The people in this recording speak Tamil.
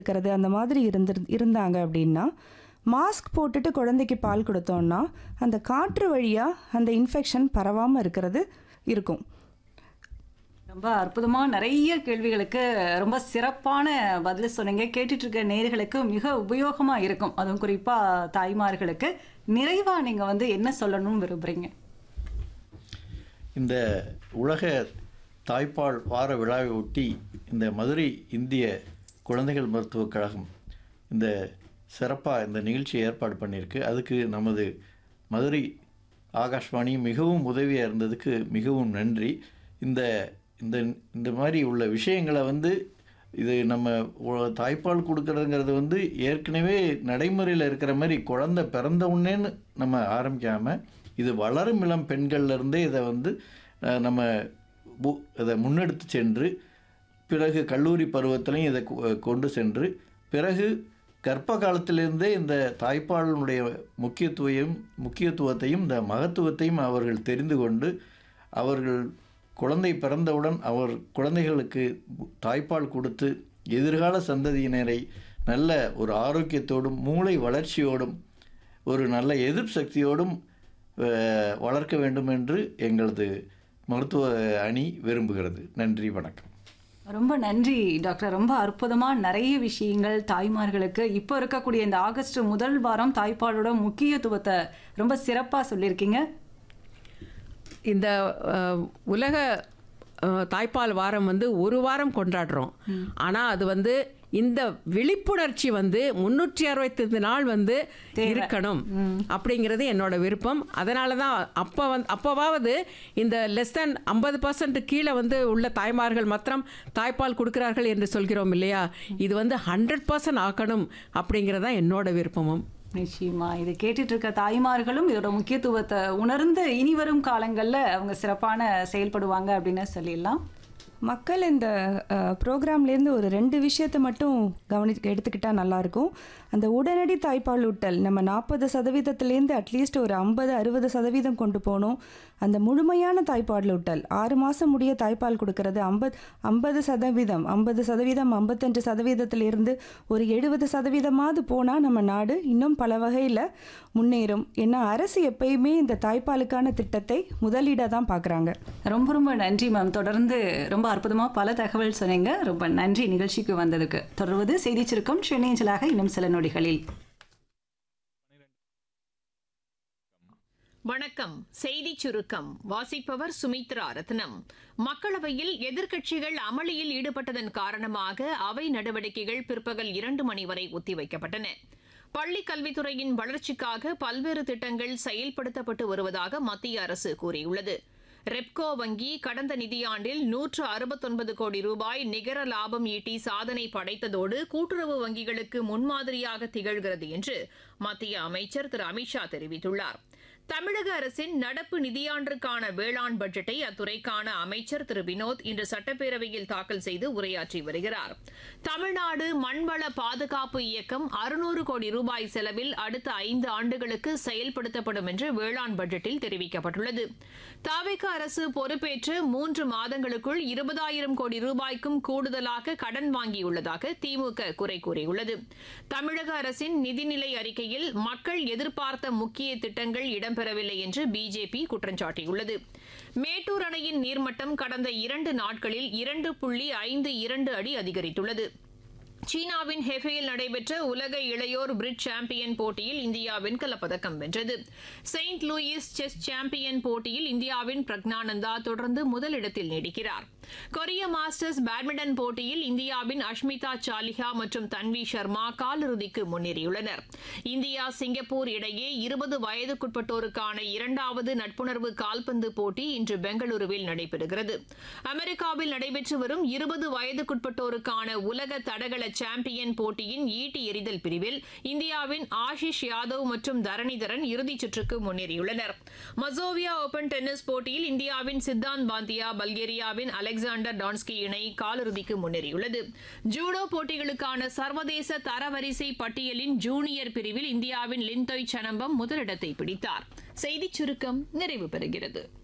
இருக்கிறது அந்த மாதிரி இருந்து இருந்தாங்க அப்படின்னா மாஸ்க் போட்டுட்டு குழந்தைக்கு பால் கொடுத்தோம்னா அந்த காற்று வழியாக அந்த இன்ஃபெக்ஷன் பரவாமல் இருக்கிறது இருக்கும் ரொம்ப அற்புதமா நிறைய கேள்விகளுக்கு ரொம்ப சிறப்பான பதில் சொன்னீங்க கேட்டுட்டு இருக்க நேர்களுக்கு மிக உபயோகமா இருக்கும் அதுவும் குறிப்பா தாய்மார்களுக்கு நிறைவா நீங்க வந்து என்ன சொல்லணும்னு விரும்புறீங்க இந்த உலக தாய்ப்பால் வார விழாவை ஒட்டி இந்த மதுரை இந்திய குழந்தைகள் மருத்துவக் கழகம் இந்த சிறப்பாக இந்த நிகழ்ச்சியை ஏற்பாடு பண்ணியிருக்கு அதுக்கு நமது மதுரை ஆகாஷ்வாணி மிகவும் உதவியாக இருந்ததுக்கு மிகவும் நன்றி இந்த இந்த இந்த மாதிரி உள்ள விஷயங்களை வந்து இது நம்ம உ- தாய்ப்பால் கொடுக்கறதுங்கிறது வந்து ஏற்கனவே நடைமுறையில் இருக்கிற மாதிரி குழந்தை பிறந்த உடனேன்னு நம்ம ஆரம்பிக்காமல் இது வளரும் இளம் பெண்கள்ல இருந்தே இதை வந்து அஹ், நம்ம பு- இதை முன்னெடுத்து சென்று பிறகு கல்லூரி பருவத்திலையும் இதை கொ- கொண்டு சென்று பிறகு கர்ப்ப காலத்திலிருந்தே இந்த தாய்ப்பாலினுடைய முக்கியத்துவையும் முக்கியத்துவத்தையும் இந்த மகத்துவத்தையும் அவர்கள் தெரிந்து கொண்டு அவர்கள் குழந்தை பிறந்தவுடன் அவர் குழந்தைகளுக்கு தாய்ப்பால் கொடுத்து எதிர்கால சந்ததியினரை நல்ல ஒரு ஆரோக்கியத்தோடும் மூளை வளர்ச்சியோடும் ஒரு நல்ல எதிர்ப்பு சக்தியோடும் அஹ், வளர்க்க வேண்டும் என்று எங்களது மருத்துவ அணி விரும்புகிறது நன்றி வணக்கம் ரொம்ப நன்றி டாக்டர் ரொம்ப அற்புதமா நிறைய விஷயங்கள் தாய்மார்களுக்கு இப்போ இருக்கக்கூடிய இந்த ஆகஸ்ட் முதல் வாரம் தாய்ப்பாலோட முக்கியத்துவத்தை ரொம்ப சிறப்பா சொல்லியிருக்கீங்க இந்த அஹ், உலக அஹ், தாய்ப்பால் வாரம் வந்து ஒரு வாரம் கொண்டாடுறோம் ஆனால் அது வந்து இந்த விழிப்புணர்ச்சி வந்து முன்னூற்றி அறுபத்தைந்து நாள் வந்து இருக்கணும் அப்படிங்கிறது என்னோட விருப்பம் அதனால தான் அப்போ வந்து அப்போவாவது இந்த லெஸ் தேன் ஐம்பது பர்சன்ட் கீழே வந்து உள்ள தாய்மார்கள் மாத்திரம் தாய்ப்பால் கொடுக்கிறார்கள் என்று சொல்கிறோம் இல்லையா இது வந்து ஹண்ட்ரட் பர்சன்ட் ஆக்கணும் அப்படிங்கிறது தான் என்னோட விருப்பமும் நிச்சயமா இது கேட்டுட்டு இருக்க தாய்மார்களும் இதோட முக்கியத்துவத்தை உணர்ந்து இனி வரும் காலங்கள்ல அவங்க சிறப்பான செயல்படுவாங்க அப்படின்னு சொல்லிடலாம் மக்கள் இந்த ப்ரோக்ராம்லேருந்து ஒரு ரெண்டு விஷயத்தை மட்டும் கவனி எடுத்துக்கிட்டால் நல்லாயிருக்கும் அந்த உடனடி தாய்ப்பால் ஊட்டல் நம்ம நாற்பது சதவீதத்துலேருந்து அட்லீஸ்ட் ஒரு ஐம்பது அறுபது சதவீதம் கொண்டு போகணும் அந்த முழுமையான தாய்ப்பால் ஊட்டல் ஆறு மாதம் முடிய தாய்ப்பால் கொடுக்கறது ஐம்பது ஐம்பது சதவீதம் ஐம்பது சதவீதம் ஐம்பத்தஞ்சு சதவீதத்திலிருந்து ஒரு எழுபது சதவீதமாவது போனால் நம்ம நாடு இன்னும் பல வகையில் முன்னேறும் ஏன்னா அரசு எப்பயுமே இந்த தாய்ப்பாலுக்கான திட்டத்தை முதலீடாக தான் பார்க்குறாங்க ரொம்ப ரொம்ப நன்றி மேம் தொடர்ந்து ரொம்ப அற்புதமா பல தகவல் சொன்னீங்க ரொம்ப நன்றி நிகழ்ச்சிக்கு வந்ததுக்கு தொடர்வது செய்தி சுருக்கம் சென்னைஞ்சலாக இன்னும் சில நொடிகளில் வணக்கம் செய்திச் சுருக்கம் வாசிப்பவர் சுமித்ரா ரத்னம் மக்களவையில் எதிர்க்கட்சிகள் அமளியில் ஈடுபட்டதன் காரணமாக அவை நடவடிக்கைகள் பிற்பகல் இரண்டு மணி வரை ஒத்திவைக்கப்பட்டன பள்ளிக் கல்வித்துறையின் வளர்ச்சிக்காக பல்வேறு திட்டங்கள் செயல்படுத்தப்பட்டு வருவதாக மத்திய அரசு கூறியுள்ளது ரெப்கோ வங்கி கடந்த நிதியாண்டில் நூற்று அறுபத்தொன்பது கோடி ரூபாய் நிகர லாபம் ஈட்டி சாதனை படைத்ததோடு கூட்டுறவு வங்கிகளுக்கு முன்மாதிரியாக திகழ்கிறது என்று மத்திய அமைச்சர் திரு அமித்ஷா தெரிவித்துள்ளார் தமிழக அரசின் நடப்பு நிதியாண்டிற்கான வேளாண் பட்ஜெட்டை அத்துறைக்கான அமைச்சர் திரு வினோத் இன்று சட்டப்பேரவையில் தாக்கல் செய்து உரையாற்றி வருகிறார் தமிழ்நாடு மண்வள பாதுகாப்பு இயக்கம் அறுநூறு கோடி ரூபாய் செலவில் அடுத்த ஐந்து ஆண்டுகளுக்கு செயல்படுத்தப்படும் என்று வேளாண் பட்ஜெட்டில் தெரிவிக்கப்பட்டுள்ளது தாவேக அரசு பொறுப்பேற்று மூன்று மாதங்களுக்குள் இருபதாயிரம் கோடி ரூபாய்க்கும் கூடுதலாக கடன் வாங்கியுள்ளதாக திமுக குறை கூறியுள்ளது தமிழக அரசின் நிதிநிலை அறிக்கையில் மக்கள் எதிர்பார்த்த முக்கிய திட்டங்கள் இடம்பெறவில்லை என்று பிஜேபி குற்றம் சாட்டியுள்ளது மேட்டூர் அணையின் நீர்மட்டம் கடந்த இரண்டு நாட்களில் இரண்டு புள்ளி ஐந்து இரண்டு அடி அதிகரித்துள்ளது சீனாவின் ஹெஃபேயில் நடைபெற்ற உலக இளையோர் பிரிட்ஜ் சாம்பியன் போட்டியில் இந்தியா வெண்கலப் பதக்கம் வென்றது செயின்ட் லூயிஸ் செஸ் சாம்பியன் போட்டியில் இந்தியாவின் பிரக்னானந்தா தொடர்ந்து முதலிடத்தில் நீடிக்கிறார் கொரிய மாஸ்டர்ஸ் பேட்மிண்டன் போட்டியில் இந்தியாவின் அஷ்மிதா சாலிஹா மற்றும் தன்வி சர்மா காலிறுதிக்கு முன்னேறியுள்ளனர் இந்தியா சிங்கப்பூர் இடையே இருபது வயதுக்குட்பட்டோருக்கான இரண்டாவது நட்புணர்வு கால்பந்து போட்டி இன்று பெங்களூருவில் நடைபெறுகிறது அமெரிக்காவில் நடைபெற்று வரும் இருபது வயதுக்குட்பட்டோருக்கான உலக தடகள சாம்பியன் போட்டியின் ஈட்டி எறிதல் பிரிவில் இந்தியாவின் ஆஷிஷ் யாதவ் மற்றும் தரணிதரன் இறுதிச் சுற்றுக்கு முன்னேறியுள்ளனர் மசோவியா ஓபன் டென்னிஸ் போட்டியில் இந்தியாவின் சித்தாந்த் பாந்தியா பல்கேரியாவின் அலெக்சாண்டர் டான்ஸ்கி இணை காலிறுதிக்கு முன்னேறியுள்ளது ஜூடோ போட்டிகளுக்கான சர்வதேச தரவரிசை பட்டியலின் ஜூனியர் பிரிவில் இந்தியாவின் லிந்தோய் சனம்பம் முதலிடத்தை பிடித்தார் செய்திச் சுருக்கம் நிறைவு பெறுகிறது